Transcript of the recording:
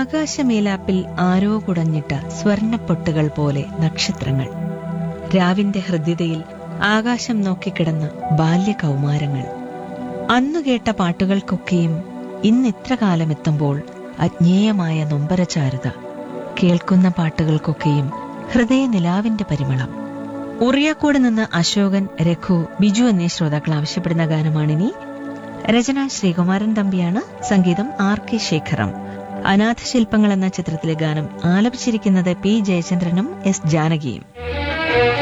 ആകാശമേലാപ്പിൽ ആരോ കുടഞ്ഞിട്ട സ്വർണപ്പൊട്ടുകൾ പോലെ നക്ഷത്രങ്ങൾ രാവിന്റെ ഹൃദ്യതയിൽ ആകാശം നോക്കിക്കിടന്ന ബാല്യകൗമാരങ്ങൾ അന്നു കേട്ട പാട്ടുകൾക്കൊക്കെയും ഇന്നിത്ര കാലമെത്തുമ്പോൾ അജ്ഞേയമായ നൊമ്പരചാരുത കേൾക്കുന്ന പാട്ടുകൾക്കൊക്കെയും ഹൃദയനിലാവിന്റെ പരിമളം ഉറിയാക്കോട് നിന്ന് അശോകൻ രഘു ബിജു എന്നീ ശ്രോതാക്കൾ ആവശ്യപ്പെടുന്ന ഗാനമാണിനി രചന ശ്രീകുമാരൻ തമ്പിയാണ് സംഗീതം ആർ കെ ശേഖരം അനാഥശില്പങ്ങൾ എന്ന ചിത്രത്തിലെ ഗാനം ആലപിച്ചിരിക്കുന്നത് പി ജയചന്ദ്രനും എസ് ജാനകിയും